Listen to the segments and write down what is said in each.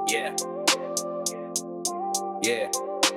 Yeah. Yeah.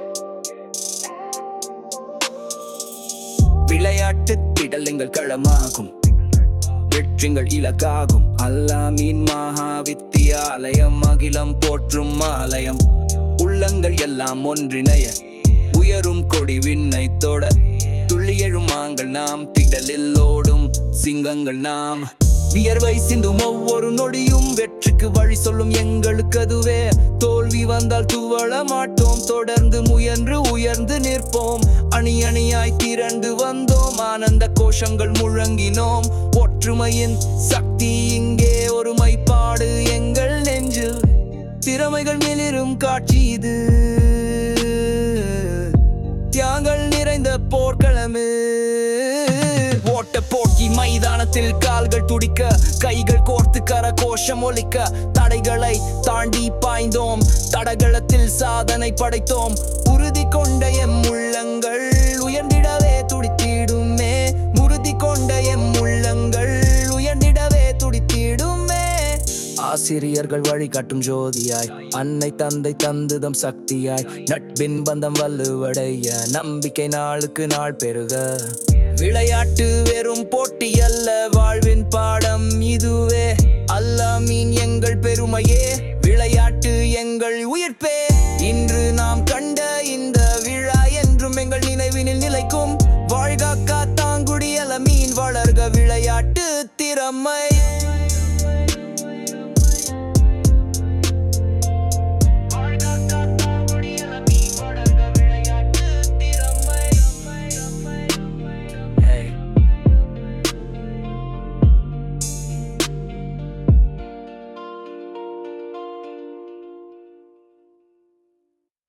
விளையாட்டு திடல் எங்கள் களமாகும் வெற்றிங்கள் இலக்காகும் அல்லாமீன் மகா வித்தியாலயம் அகிலம் போற்றும் ஆலயம் உள்ளங்கள் எல்லாம் ஒன்றிணைய உயரும் கொடி விண்ணை தொட துள்ளி எழுமாங்கள் நாம் திடலில் ஓடும் சிங்கங்கள் நாம் வியர்வை சிந்தும் ஒவ்வொரு நொடியும் வெற்றிக்கு வழி சொல்லும் எங்களுக்கு அதுவே தோல்வி வந்தால் துவள மாட்டோம் தொடர்ந்து முயன்று உயர்ந்து நிற்போம் அணி அணியாய் திரண்டு வந்தோம் ஆனந்த கோஷங்கள் முழங்கினோம் ஒற்றுமையின் சக்தி இங்கே ஒருமைப்பாடு எங்கள் நெஞ்சில் திறமைகள் மிளிரும் காட்சி இது தியாங்கள் நிறைந்த போர்க்களமே ஓட்ட போட்டி மைதானத்தில் கால்கள் துடிக்க கைகள் கோர்த்து கர கோஷம் ஒலிக்க தடைகளை தாண்டி பாய்ந்தோம் தடகளத்தில் சாதனை படைத்தோம் உறுதி கொண்ட எம் உள்ளங்கள் உயர்ந்திடவே துடித்திடுமே உறுதி கொண்ட எம் உள்ளங்கள் உயர்ந்திடவே துடித்திடுமே ஆசிரியர்கள் வழிகாட்டும் ஜோதியாய் அன்னை தந்தை தந்துதம் சக்தியாய் நட்பின் பந்தம் வலுவடைய நம்பிக்கை நாளுக்கு நாள் பெருக விளையாட்டு வெறும் போட்டி அல்ல வாழ்வின் பாடம் இதுவே அல்லாமீன் எங்கள் பெருமையே